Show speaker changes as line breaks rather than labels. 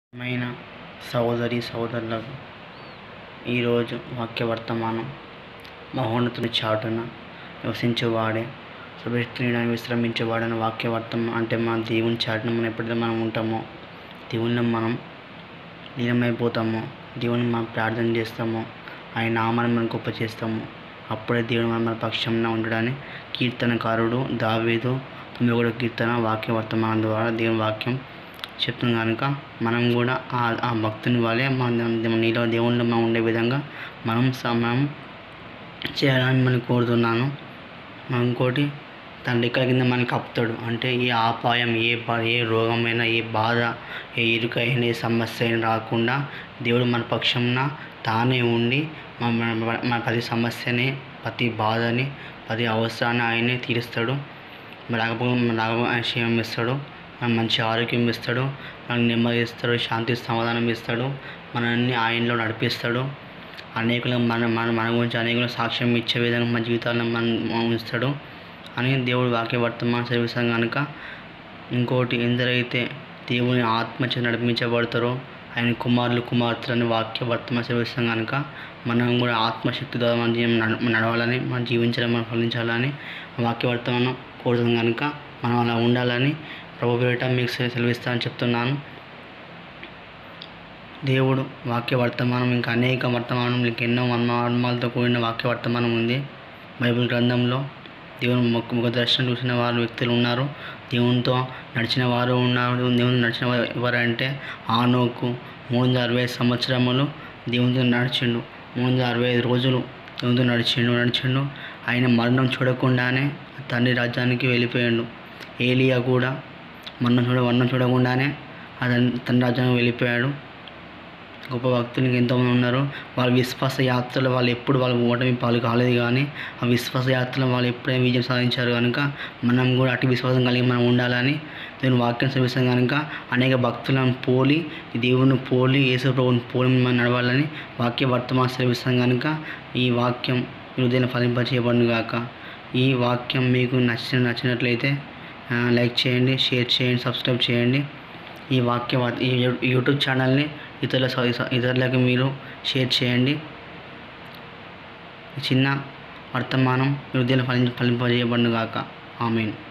మైన సహోదరి సహోదరులకు ఈరోజు వాక్య వర్తమానం మహోన్నతుని చాటున నివసించేవాడే సుభిక్షణీయుడని విశ్రమించేవాడని వాక్య వర్తమానం అంటే మన దేవుని చాటున మనం ఎప్పుడైతే మనం ఉంటామో దేవునిలో మనం లీనమైపోతామో దేవుని మనం ప్రార్థన చేస్తామో ఆయన నామాన్ని మనం గొప్ప చేస్తాము అప్పుడే దేవుడు మన మన పక్షంలో ఉండడాన్ని కీర్తనకారుడు దావీదు తొమ్మిది కూడా కీర్తన వాక్య వర్తమానం ద్వారా దేవుని వాక్యం చెప్తుంది కనుక మనం కూడా ఆ ఆ భక్తుని వలె మన నీలో దేవుళ్ళు మనం ఉండే విధంగా మనం సమయం చేయాలని మనం కోరుతున్నాను మనం ఇంకోటి తన రెక్కల కింద మనకి కప్పుతాడు అంటే ఏ ఆపాయం ఏ బా ఏ రోగమైనా ఏ బాధ ఏ ఇరుకైన ఏ సమస్య అయినా రాకుండా దేవుడు మన పక్షంన తానే ఉండి మన మన- మన ప్రతి సమస్యని ప్రతి బాధని ప్రతి అవసరాన్ని ఆయనే తీరుస్తాడు రాకపోతే మన రాకపోతే ఆయన క్షేమం ఇస్తాడు మనకు మంచి ఆరోగ్యం ఇస్తాడు మనకు నెమ్మది ఇస్తాడు శాంతి సమాధానం ఇస్తాడు మనల్ని ఆయనలో నడిపిస్తాడు అనేకులకు మన మన మన గురించి అనేకులకు సాక్ష్యం ఇచ్చే విధంగా మన జీవితాలను మన మన ఉంచుతాడు అని దేవుడు వాక్య వర్తమానం చదివిస్తాం కనుక ఇంకోటి ఎందరైతే దేవుని ఆత్మచే నడిపించబడతారో ఆయన కుమారులు కుమార్తెలని వాక్య వర్తమానం చదివిస్తాం కనుక మనం కూడా ఆత్మశక్తి ద్వారా మన జీవనం నడ- నడవాలని మనం జీవించాలని మనం ఫలించాలని వాక్య వర్తమానం కోరుతుంది కనుక మనం అలా ఉండాలని ప్రభు పేరిట మీకు సె- సెలవిస్తానని చెప్తున్నాను దేవుడు వాక్య వర్తమానం ఇంకా అనేక వర్తమానం ఇంకా ఎన్నో మర్మాలతో కూడిన వాక్య వర్తమానం ఉంది బైబిల్ గ్రంథంలో దేవుని ముఖ ముఖ దర్శనం చూసిన వారు వ్యక్తులు ఉన్నారు దేవునితో నడిచిన వారు ఉన్నారు దేవుని నడిచిన వారు ఎవరంటే ఆనోకు మూడు వందల అరవై ఐదు సంవత్సరములు దేవునితో నడిచిండు మూడు వందల అరవై ఐదు రోజులు దేవునితో నడిచిండు నడిచిండు ఆయన మరణం చూడకుండానే తండ్రి రాజ్యానికి వెళ్ళిపోయాడు ఏలియా కూడా మరణం చూడ మరణం చూడకుండానే అతని తండ్రి రాజ్యానికి వెళ్ళిపోయాడు గొప్ప భక్తులు ఎంతోమంది ఉన్నారు వాళ్ళ విశ్వాస యాత్రలో వాళ్ళు ఎప్పుడు వాళ్ళ ఓటమి పాలు కాలేదు కానీ ఆ విశ్వాస యాత్రలో వాళ్ళు ఎప్పుడైనా విజయం సాధించారు కనుక మనం కూడా అటు విశ్వాసం కలిగి మనం ఉండాలని దేవుని వాక్యం చదివిస్తాం కనుక అనేక భక్తులను పోలి దేవుని పోలి యేసు ప్రభుని పోలి మనం నడవాలని వాక్య వర్తమానం చదివిస్తాం కనుక ఈ వాక్యం హృదయం ఫలింపచేయబడును గాక ఈ వాక్యం మీకు నచ్చిన నచ్చినట్లయితే ఆ, లైక్ చేయండి షేర్ చేయండి సబ్స్క్రైబ్ చేయండి ఈ వాక్య వ- ఈ యూ- యూట్యూబ్ ఛానల్ని ఇతరుల స- ఇతరులకు మీరు షేర్ చేయండి ఈ చిన్న వర్తమానం హృదయం ఫలింప ఫలింపజేయబడును గాక ఆమెన్